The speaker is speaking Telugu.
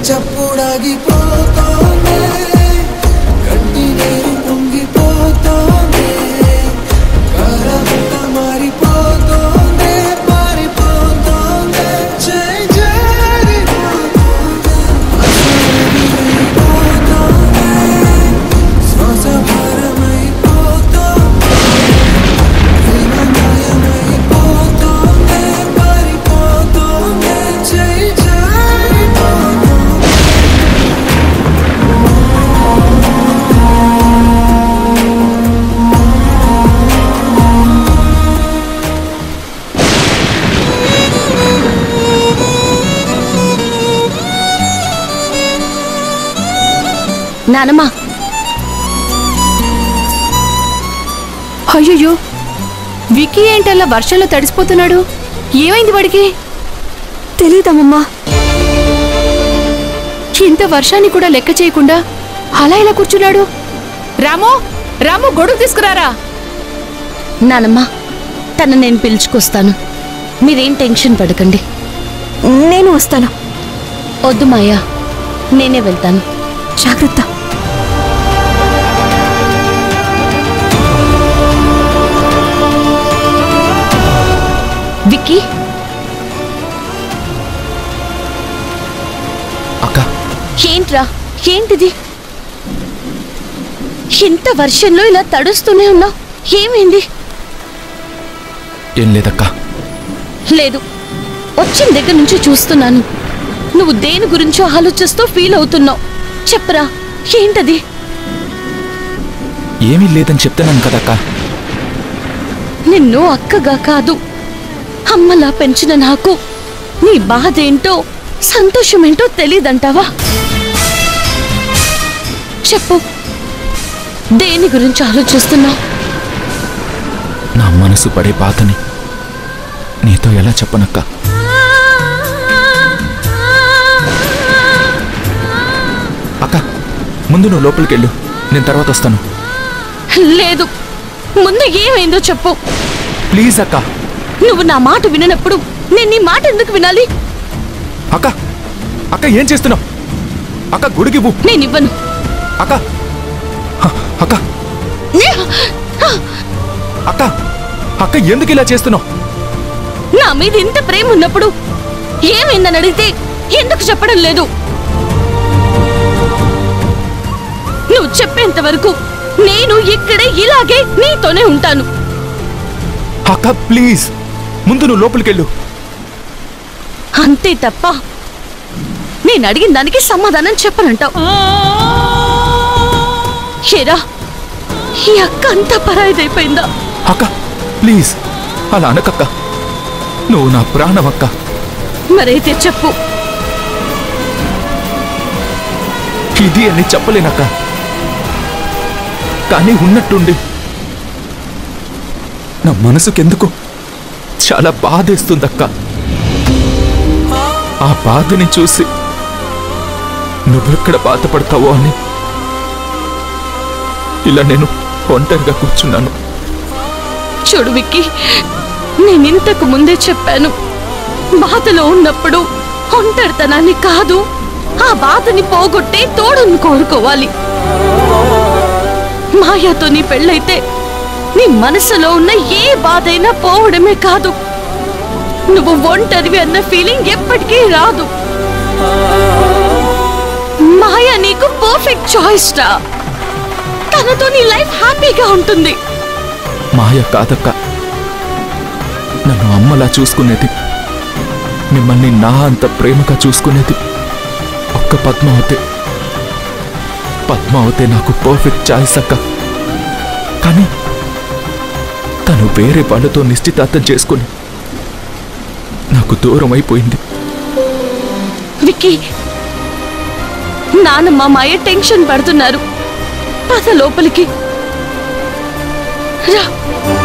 చప్పుడాగిపోతోంది కంటి నీరు పొంగిపోతోంది కాలమంతా మారిపోతోంది మారిపోతోంది చేయి జారిపోతోంది అసలగిరిపోతోంది శ్వాస భారమైపోతోంది ప్రేమ మాయమైపోతోంది మారిపోతోంది చేయి జారిపోతోంది నానమ్మా అయ్యయ్యో విక్కీ ఏంటల్లా వర్షంలో తడిసిపోతున్నాడు ఏమైంది వాడికి తెలీదమ్మమ్మా ఇంత వర్షాన్ని కూడా లెక్క చేయకుండా అలా ఇలా కూర్చున్నాడు రాము రాము గొడుగు తీసుకురారా నానమ్మా తను నేను పిలుచుకొస్తాను మీరేం టెన్షన్ పడకండి నేను వస్తాను వద్దు మాయా నేనే వెళ్తాను జాగ్రత్త విక్కీ అక్క ఏంట్రా ఏంటిది ఇంత వర్షంలో ఇలా తడుస్తూనే ఉన్నావు ఏమైంది ఏం లేదక్క లేదు వచ్చిన దగ్గర నుంచి చూస్తున్నాను నువ్వు దేని గురించో ఆలోచిస్తూ ఫీల్ అవుతున్నావు చెప్పరా ఏంటది ఏమీ లేదని చెప్తున్నాను కదక్క నిన్ను అక్కగా కాదు అమ్మలా పెంచిన నాకు నీ బాధ ఏంటో సంతోషమేంటో తెలీదంటావా చెప్పు దేని గురించి ఆలోచిస్తున్నావు నా మనసు పడే బాధని నీతో ఎలా చెప్పనక్క అక్క ముందు నువ్వు లోపలికి వెళ్ళు నేను తర్వాత వస్తాను లేదు ముందు ఏమైందో చెప్పు ప్లీజ్ అక్క నువ్వు నా మాట విననప్పుడు నేను నీ మాట ఎందుకు వినాలి అక్క అక్క ఏం చేస్తున్నావు అక్క గుడికి ఇవ్వు నేను ఇవ్వను అక్క హ, అక్క అక్క అక్క ఎందుకు ఇలా చేస్తున్నావు నా మీద ఇంత ప్రేమ ఉన్నప్పుడు ఏమైందని అడిగితే ఎందుకు చెప్పడం లేదు నువ్వు చెప్పేంత వరకు నేను ఇక్కడే ఇలాగే నీతోనే ఉంటాను అక్క ప్లీజ్ ముందు నువ్వు లోపలికి వెళ్ళు అంతే తప్ప నేను అడిగిన దానికి సమాధానం చెప్పనంటావు ఏరా ఈ అక్క అంతా పరాయిదైపోయిందా అక్క ప్లీజ్ అలా అనకక్క నువ్వు నా ప్రాణం అక్క మరైతే చెప్పు ఇది అని చెప్పలేనక్క కానీ ఉన్నట్టుండి నా మనసుకెందుకు చాలా బాధేస్తుందక్క ఆ బాధని చూసి నువ్వెక్కడ బాధపడతావో అని ఇలా నేను ఒంటరిగా కూర్చున్నాను చూడు విక్కీ నేను ఇంతకు ముందే చెప్పాను బాధలో ఉన్నప్పుడు ఒంటరితనాన్ని కాదు ఆ బాధని పోగొట్టే తోడుని కోరుకోవాలి మాయాతో నీ పెళ్ళైతే నీ మనసులో ఉన్న ఏ బాధైనా పోవడమే కాదు నువ్వు ఒంటరివి అన్న ఫీలింగ్ ఎప్పటికీ రాదు మాయా నీకు పర్ఫెక్ట్ చాయిస్ రా తనతో నీ లైఫ్ హ్యాపీగా ఉంటుంది మాయ కాదక్క నన్ను అమ్మలా చూసుకునేది మిమ్మల్ని నా అంత ప్రేమగా చూసుకునేది ఒక్క పద్మావతే పద్మావతే నాకు పర్ఫెక్ట్ చాయిస్ అక్క కానీ తను వేరే వాళ్ళతో నిశ్చితార్థం చేసుకుని నాకు దూరం అయిపోయింది విక్కీ నానమ్మ మాయ టెన్షన్ పడుతున్నారు పద లోపలికి రా